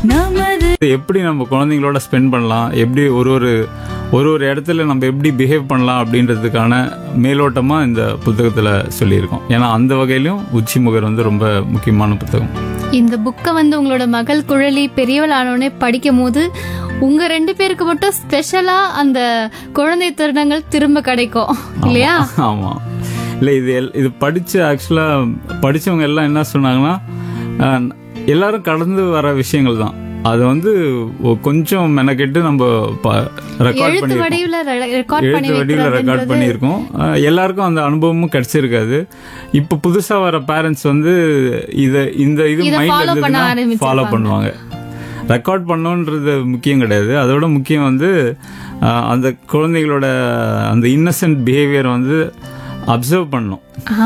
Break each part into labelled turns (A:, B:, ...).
A: நமது
B: எப்படி நம்ம குழந்தைங்களோட ஸ்பெண்ட் பண்ணலாம் எப்படி ஒரு ஒரு ஒரு ஒரு இடத்துல நம்ம எப்படி பிஹேவ் பண்ணலாம் அப்படின்றதுக்கான மேலோட்டமா இந்த புத்தகத்துல சொல்லியிருக்கோம் ஏன்னா அந்த வகையிலும் உச்சி முகர் வந்து ரொம்ப முக்கியமான புத்தகம்
C: இந்த புக்கை வந்து உங்களோட மகள் குழலி பெரியவள் ஆனோடனே படிக்கும் போது உங்க ரெண்டு பேருக்கு மட்டும் ஸ்பெஷலா அந்த குழந்தை தருணங்கள் திரும்ப கிடைக்கும் இல்லையா
B: ஆமா இல்ல இது எல்- இது படிச்சு ஆக்சுவலா படிச்சவங்க எல்லாம் என்ன சொன்னாங்கன்னா அஹ், எல்லாரும் கடந்து வர விஷயங்கள் தான் அது வந்து ஒ- கொஞ்சம் மெனக்கெட்டு நம்ம ரெக்கார்ட்
C: எழுத்து
B: பண்ணி
C: வடிவுல ரெக்கார்ட் பண்ணி
B: எழுத்து வடிவில் ரெக்கார்ட்
C: வைக்கிறதுன்றது
B: பண்ணியிருக்கோம் அஹ் எல்லாருக்கும் அந்த அனுபவமும் கிடைச்சிருக்காது இப்போ புதுசா வர பேரண்ட்ஸ் வந்து இத இந்த இது
C: இத
B: மைண்ட்ல
C: follow பண்ண
B: இருந்ததுன்னா
C: ஆரம்பிச்சிருப்பாங்க.
B: ஃபாலோ பண்ணுவாங்க ரெக்கார்ட் பண்ணணுன்றது முக்கியம் கிடையாது அதோட முக்கியம் வந்து அஹ், அந்த குழந்தைகளோட அந்த இன்னசென்ட் பிஹேவியர் வந்து அப்சர்வ் பண்ணணும்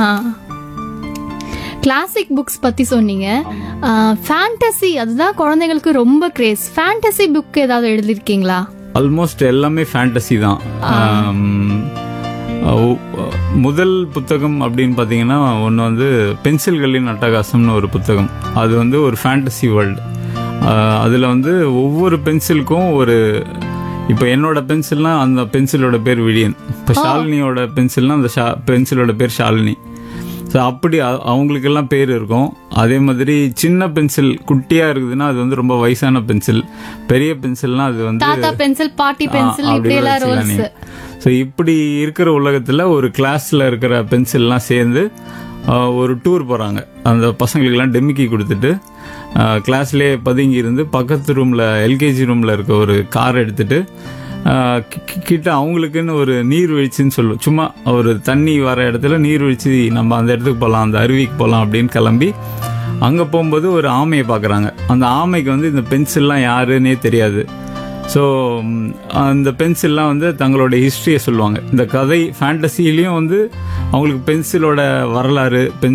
C: கிளாசிக் புக்ஸ் பத்தி சொன்னீங்க ஃபேண்டசி அதுதான் குழந்தைங்களுக்கு ரொம்ப கிரேஸ் ஃபேண்டசி புக் ஏதாவது எழுதிருக்கீங்களா
B: ஆல்மோஸ்ட் எல்லாமே ஃபேண்டசி தான் ஆம், அஹ், முதல் புத்தகம் அப்படின்னு பார்த்தீங்கன்னா ஒன்று வந்து பென்சில்களின் அட்டகாசம்னு ஒரு புத்தகம் அது வந்து ஒரு ஃபேண்டசி வேர்ல்டு அதில் வந்து ஒவ்வொரு பென்சிலுக்கும் ஒரு இப்போ என்னோட பென்சில்னா அந்த பென்சிலோட பேர் விடியன் இப்போ ஷாலினியோட பென்சில்னா அந்த ஷா பென்சிலோட பேர் ஷாலினி ஸோ அப்படி அ- அவங்களுக்கெல்லாம் பேர் இருக்கும் அதே மாதிரி சின்ன பென்சில் குட்டியா இருக்குதுன்னா அது வந்து ரொம்ப வயசான பென்சில் பெரிய பென்சில்னா அது வந்து
C: தாத்தா பென்சில் பாட்டி பென்சில் இப்படி எல்லாம் ரோல்ஸ்
B: ஸோ இப்படி இருக்கிற உலகத்தில் ஒரு கிளாஸில் இருக்கிற பென்சில்லாம் சேர்ந்து ஆஹ், ஒரு டூர் போகிறாங்க அந்த பசங்களுக்கெல்லாம் டெமிக்கி கொடுத்துட்டு கிளாஸ்லேயே பதுங்கி இருந்து பக்கத்து ரூமில் எல்கேஜி ரூமில் இருக்க ஒரு கார் எடுத்துட்டு ஆஹ், கி- கி- கிட்ட அவங்களுக்குன்னு ஒரு நீர்வீழ்ச்சின்னு சொல்லுவோம் சும்மா ஒரு தண்ணி வர இடத்துல நீர்வீழ்ச்சி நம்ம அந்த இடத்துக்கு போகலாம் அந்த அருவிக்கு போகலாம் அப்படின்னு கிளம்பி அங்கே போகும்போது ஒரு ஆமையை பார்க்குறாங்க அந்த ஆமைக்கு வந்து இந்த பென்சில்லாம் யாருன்னே தெரியாது ஸோ அந்த பென்சில்லாம் வந்து தங்களோட ஹிஸ்ட்ரியை சொல்லுவாங்க இந்த கதை ஃபேண்டசிலையும் வந்து அவங்களுக்கு பென்சிலோட வரலாறு